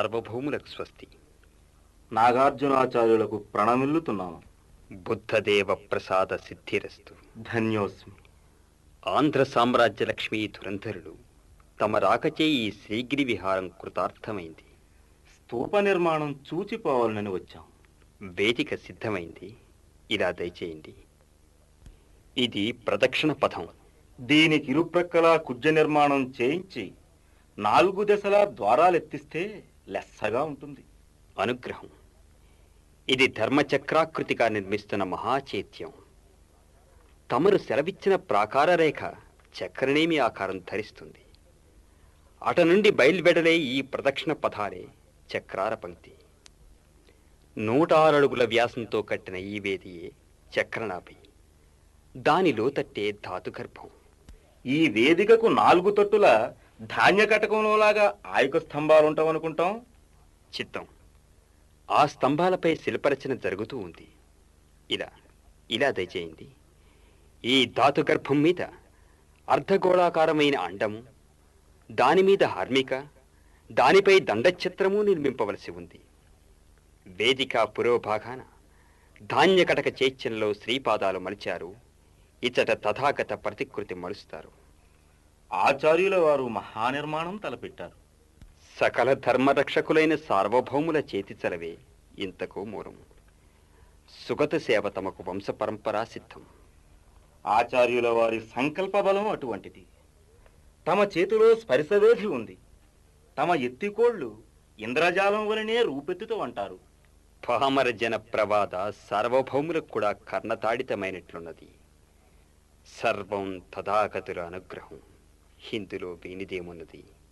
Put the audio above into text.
సార్వభౌములకు స్వస్తి నాగార్జునాచార్యులకు ప్రణమిల్లుతున్నాను బుద్ధదేవ ప్రసాద సిద్ధిరస్తు ధన్యోస్మి ఆంధ్ర సామ్రాజ్య లక్ష్మీ ధురంధరులు తమ రాకచే ఈ శ్రీగిరి విహారం కృతార్థమైంది స్తూప నిర్మాణం చూచిపోవాలని వచ్చాం వేదిక సిద్ధమైంది ఇలా దయచేయండి ఇది ప్రదక్షిణ పథం దీనికి ఇరుప్రక్కలా కుజ్జ నిర్మాణం చేయించి నాలుగు దశలా ద్వారాలెత్తిస్తే లెస్సగా ఉంటుంది అనుగ్రహం ఇది ధర్మచక్రాకృతిగా నిర్మిస్తున్న మహాచైత్యం తమరు సెలవిచ్చిన ప్రాకార రేఖ చక్రనేమి ఆకారం ధరిస్తుంది అట నుండి బయలువెడలే ఈ ప్రదక్షిణ పథాలే చక్రార పంక్తి నూట ఆరు అడుగుల వ్యాసంతో కట్టిన ఈ వేదియే చక్రనాభి దానిలో తట్టే ధాతుగర్భం ఈ వేదికకు నాలుగు తొట్టుల ధాన్య కటకంలోలాగా ఆయక స్తంభాలు ఉంటామనుకుంటాం చిత్తం ఆ స్తంభాలపై శిల్పరచన జరుగుతూ ఉంది ఇలా ఇలా దయచేయండి ఈ ధాతుగర్భం మీద అర్ధగోళాకారమైన అండము దాని మీద హార్మిక దానిపై దండఛత్రము నిర్మింపవలసి ఉంది వేదిక పురోభాగాన ధాన్యకటక చైత్యంలో శ్రీపాదాలు మలిచారు ఇచ్చట తథాగత ప్రతికృతి మలుస్తారు ఆచార్యుల వారు మహానిర్మాణం తలపెట్టారు సకల ధర్మరక్షకులైన సార్వభౌముల చేతి చలవే ఇంతకు మూలం సుగత సేవ తమకు వంశ పరంపరా సిద్ధం ఆచార్యుల వారి సంకల్ప బలం అటువంటిది తమ చేతిలో స్పరిశవేధి ఉంది తమ ఎత్తికోళ్లు ఇంద్రజాలం వలనే రూపెత్తుతూ అంటారు పామర జన ప్రవాద సార్వభౌములకు కూడా కర్ణతాడితమైనట్లున్నది సర్వం తథాగతుల అనుగ్రహం ఇందులో వీనిదేమున్నది